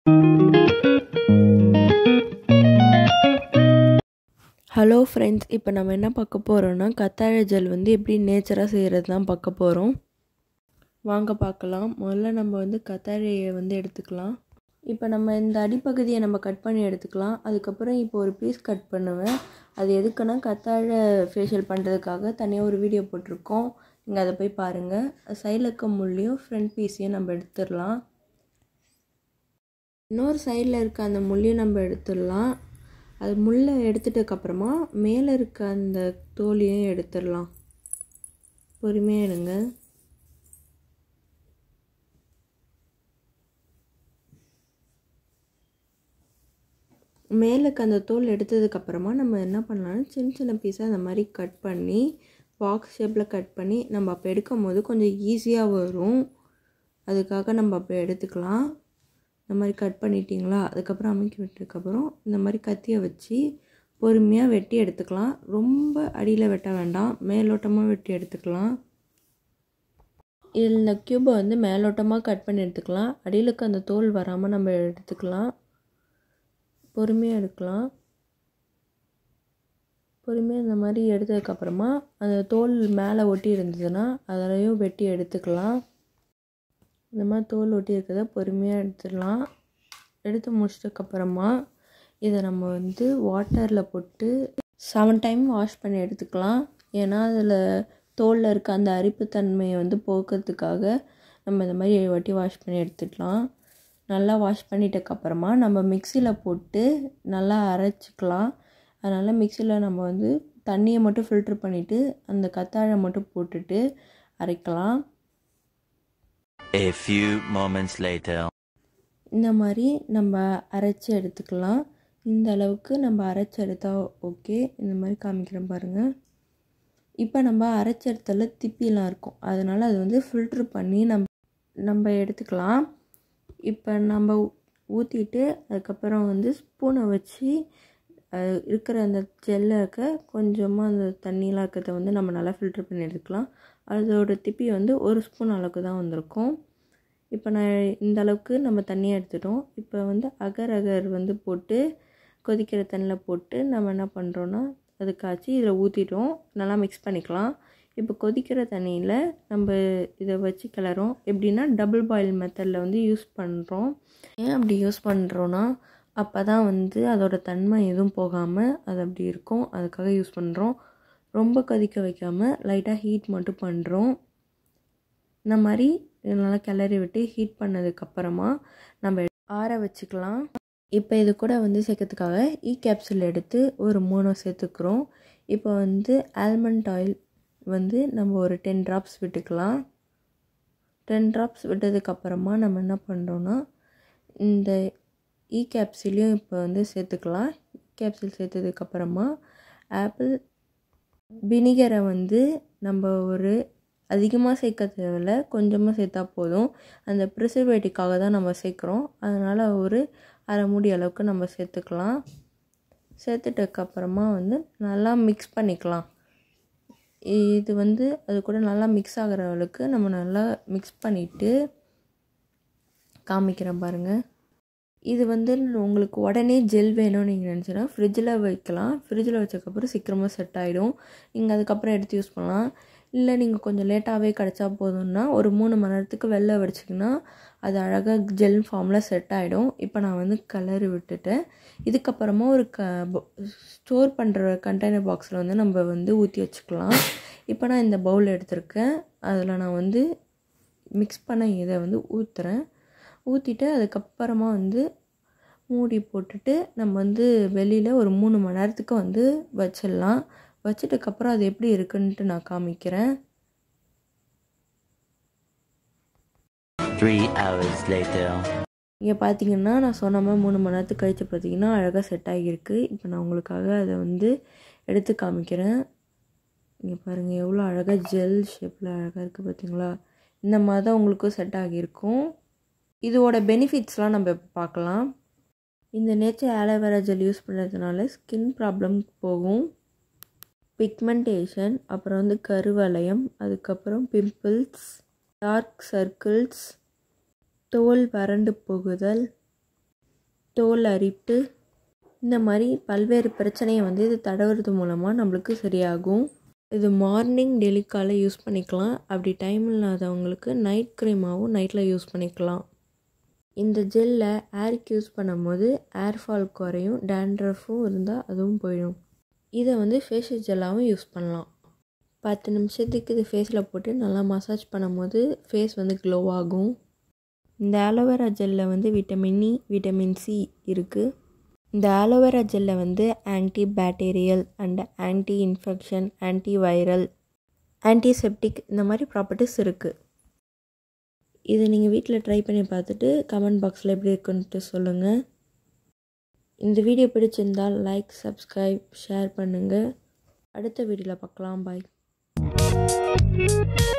Hello friends இப்போ நம்ம என்ன பார்க்க போகிறோன்னா கத்தாழை ஜெல் வந்து எப்படி நேச்சராக செய்கிறது தான் பார்க்க போகிறோம் வாங்க பார்க்கலாம் முதல்ல நம்ம வந்து கத்தாழையை வந்து எடுத்துக்கலாம் இப்போ நம்ம இந்த அடிப்பகுதியை நம்ம கட் பண்ணி எடுத்துக்கலாம் அதுக்கப்புறம் இப்போ ஒரு பீஸ் கட் பண்ணுவேன் அது எதுக்குன்னா கத்தாழை ஃபேஷியல் பண்ணுறதுக்காக தனியாக ஒரு வீடியோ போட்டிருக்கோம் நீங்கள் அதை போய் பாருங்கள் சைடில் இருக்க முள்ளையும் ஃப்ரண்ட் பீஸையும் நம்ம எடுத்துடலாம் இன்னொரு சைடில் இருக்க அந்த முள்ளையும் நம்ம எடுத்துடலாம் அது முள்ளை எடுத்துட்டதுக்கப்புறமா மேலே இருக்க அந்த தோலியும் எடுத்துடலாம் பொறுமையாக எடுங்க மேலுக்கு அந்த தோல் எடுத்ததுக்கப்புறமா நம்ம என்ன பண்ணலாம்னா சின்ன சின்ன பீஸாக அந்த மாதிரி கட் பண்ணி பாக்ஸ் ஷேப்பில் கட் பண்ணி நம்ம அப்போ எடுக்கும் போது கொஞ்சம் ஈஸியாக வரும் அதுக்காக நம்ம அப்போ எடுத்துக்கலாம் இந்த மாதிரி கட் பண்ணிட்டிங்களா அதுக்கப்புறம் அமுக்கி விட்டதுக்கப்புறம் இந்த மாதிரி கத்தியை வச்சு பொறுமையாக வெட்டி எடுத்துக்கலாம் ரொம்ப அடியில் வெட்ட வேண்டாம் மேலோட்டமாக வெட்டி எடுத்துக்கலாம் இதில் இந்த க்யூபை வந்து மேலோட்டமாக கட் பண்ணி எடுத்துக்கலாம் அடியிலுக்கு அந்த தோல் வராமல் நம்ம எடுத்துக்கலாம் பொறுமையாக எடுக்கலாம் பொறுமையாக இந்த மாதிரி எடுத்ததுக்கப்புறமா அந்த தோல் மேலே ஒட்டி இருந்ததுன்னா அதிலையும் வெட்டி எடுத்துக்கலாம் இந்த மாதிரி தோல் ஒட்டி இருக்கிறத பொறுமையாக எடுத்துடலாம் எடுத்து முடிச்சதுக்கப்புறமா இதை நம்ம வந்து வாட்டரில் போட்டு செவன் டைம் வாஷ் பண்ணி எடுத்துக்கலாம் ஏன்னா அதில் தோலில் இருக்க அந்த அரிப்புத்தன்மையை வந்து போக்குறதுக்காக நம்ம இந்த மாதிரி ஏழு வாட்டி வாஷ் பண்ணி எடுத்துக்கலாம் நல்லா வாஷ் பண்ணிட்டதுக்கப்புறமா நம்ம மிக்சியில் போட்டு நல்லா அரைச்சிக்கலாம் அதனால் மிக்சியில் நம்ம வந்து தண்ணியை மட்டும் ஃபில்ட்ரு பண்ணிவிட்டு அந்த கத்தாழை மட்டும் போட்டுட்டு அரைக்கலாம் A few moments later. இந்த மாதிரி நம்ம அரைச்சி எடுத்துக்கலாம் இந்த அளவுக்கு நம்ம அரைச்சி எடுத்தால் ஓகே இந்த மாதிரி காமிக்கிறேன் பாருங்கள் இப்போ நம்ம அரைச்ச இடத்துல திப்பிலாம் இருக்கும் அதனால் அது வந்து ஃபில்ட்ரு பண்ணி நம்ம நம்ம எடுத்துக்கலாம் இப்போ நம்ம ஊற்றிட்டு அதுக்கப்புறம் வந்து ஸ்பூனை வச்சு இருக்கிற அந்த ஜெல்ல இருக்க கொஞ்சமாக அந்த தண்ணியெலாம் இருக்கிறத வந்து நம்ம நல்லா ஃபில்ட்ரு பண்ணி எடுத்துக்கலாம் அதோட திப்பி வந்து ஒரு ஸ்பூன் அளவுக்கு தான் வந்திருக்கும் இப்போ நான் இந்த அளவுக்கு நம்ம தண்ணியை எடுத்துட்டோம் இப்போ வந்து அகர் அகர் வந்து போட்டு கொதிக்கிற தண்ணியில் போட்டு நம்ம என்ன பண்ணுறோன்னா அது காய்ச்சி இதில் ஊற்றிட்டோம் நல்லா மிக்ஸ் பண்ணிக்கலாம் இப்போ கொதிக்கிற தண்ணியில் நம்ம இதை வச்சு கிளறோம் எப்படின்னா டபுள் பாயில் மெத்தடில் வந்து யூஸ் பண்ணுறோம் ஏன் அப்படி யூஸ் பண்ணுறோன்னா அப்போ தான் வந்து அதோட தன்மை எதுவும் போகாமல் அது அப்படி இருக்கும் அதுக்காக யூஸ் பண்ணுறோம் ரொம்ப கொதிக்க வைக்காமல் லைட்டாக ஹீட் மட்டும் பண்ணுறோம் இந்த மாதிரி நல்லா கிளறி விட்டு ஹீட் பண்ணதுக்கப்புறமா நம்ம ஆற வச்சுக்கலாம் இப்போ இது கூட வந்து சேர்க்கறதுக்காக இ கேப்சூல் எடுத்து ஒரு மூணு சேர்த்துக்கிறோம் இப்போ வந்து ஆல்மண்ட் ஆயில் வந்து நம்ம ஒரு டென் ட்ராப்ஸ் விட்டுக்கலாம் டென் ட்ராப்ஸ் விட்டதுக்கப்புறமா நம்ம என்ன பண்ணுறோன்னா இந்த இ கேப்சூலையும் இப்போ வந்து சேர்த்துக்கலாம் கேப்சூல் சேர்த்ததுக்கப்புறமா ஆப்பிள் வினிகரை வந்து நம்ம ஒரு அதிகமாக சேர்க்க தேவையில்ல கொஞ்சமாக சேர்த்தா போதும் அந்த ப்ரிசர்வேட்டிக்காக தான் நம்ம சேர்க்குறோம் அதனால் ஒரு அரை மூடி அளவுக்கு நம்ம சேர்த்துக்கலாம் சேர்த்துட்டதுக்கப்புறமா வந்து நல்லா மிக்ஸ் பண்ணிக்கலாம் இது வந்து அது கூட நல்லா மிக்ஸ் ஆகிற அளவுக்கு நம்ம நல்லா மிக்ஸ் பண்ணிவிட்டு காமிக்கிறேன் பாருங்கள் இது வந்து உங்களுக்கு உடனே ஜெல் வேணும்னு நீங்கள் நினச்சினா ஃப்ரிட்ஜில் வைக்கலாம் ஃப்ரிட்ஜில் வச்சதுக்கப்புறம் சீக்கிரமாக செட் ஆகிடும் நீங்கள் அதுக்கப்புறம் எடுத்து யூஸ் பண்ணலாம் இல்லை நீங்கள் கொஞ்சம் லேட்டாகவே கிடச்சா போதும்னா ஒரு மூணு மணி நேரத்துக்கு வெளில வச்சிங்கன்னா அது அழகாக ஜெல் ஃபார்மில் செட் ஆகிடும் இப்போ நான் வந்து கலர் விட்டுட்டேன் இதுக்கப்புறமா ஒரு க ஸ்டோர் பண்ணுற கண்டெய்னர் பாக்ஸில் வந்து நம்ம வந்து ஊற்றி வச்சுக்கலாம் இப்போ நான் இந்த பவுல் எடுத்திருக்கேன் அதில் நான் வந்து மிக்ஸ் பண்ண இதை வந்து ஊற்றுறேன் ஊற்றிட்டு அதுக்கப்புறமா வந்து மூடி போட்டுட்டு நம்ம வந்து வெளியில் ஒரு மூணு மணி நேரத்துக்கு வந்து வச்சிடலாம் வச்சிட்டதுக்கப்புறம் அது எப்படி இருக்குன்ட்டு நான் காமிக்கிறேன் Three hours later. இங்கே பார்த்தீங்கன்னா நான் சொன்ன மாதிரி மூணு மணி நேரத்துக்கு கழித்து பார்த்தீங்கன்னா அழகாக செட் ஆகியிருக்கு இப்போ நான் உங்களுக்காக அதை வந்து எடுத்து காமிக்கிறேன் இங்கே பாருங்கள் எவ்வளோ அழகாக ஜெல் ஷேப்பில் அழகாக இருக்குது பார்த்தீங்களா இந்த மாதிரி தான் உங்களுக்கும் செட் ஆகியிருக்கும் இதோட பெனிஃபிட்ஸ்லாம் நம்ம இப்போ பார்க்கலாம் இந்த நேச்சர் ஆலோவேரா ஜெல் யூஸ் பண்ணுறதுனால ஸ்கின் ப்ராப்ளம் போகும் பிக்மெண்டேஷன் அப்புறம் வந்து கருவளையம் அதுக்கப்புறம் பிம்பிள்ஸ் டார்க் சர்க்கிள்ஸ் தோல் வறண்டு போகுதல் தோல் அரிப்பு இந்த மாதிரி பல்வேறு பிரச்சனையை வந்து இது தடவுறது மூலமாக நம்மளுக்கு சரியாகும் இது மார்னிங் டெய்லி காலை யூஸ் பண்ணிக்கலாம் அப்படி டைம் இல்லாதவங்களுக்கு நைட் க்ரீமாகவும் நைட்டில் யூஸ் பண்ணிக்கலாம் இந்த ஜெல்லை ஏருக்கு யூஸ் பண்ணும்போது ஏர் ஃபால் குறையும் டேண்ட்ரஃபும் இருந்தால் அதுவும் போயிடும் இதை வந்து ஃபேஷியல் ஜெல்லாகவும் யூஸ் பண்ணலாம் பத்து நிமிஷத்துக்கு இது ஃபேஸில் போட்டு நல்லா மசாஜ் பண்ணும்போது ஃபேஸ் வந்து க்ளோ ஆகும் இந்த ஆலோவேரா ஜெல்லில் வந்து விட்டமின் இ விட்டமின் சி இருக்குது இந்த ஆலோவேரா ஜெல்லை வந்து anti bacterial and anti infection anti viral antiseptic இந்த மாதிரி ப்ராப்பர்ட்டிஸ் இருக்குது இது நீங்கள் வீட்டில் ட்ரை பண்ணி பார்த்துட்டு கமெண்ட் பாக்ஸில் எப்படி இருக்குன்ட்டு சொல்லுங்கள் இந்த வீடியோ பிடிச்சிருந்தால் லைக் சப்ஸ்கிரைப் ஷேர் பண்ணுங்கள் அடுத்த வீடியோவில் பார்க்கலாம் பாய்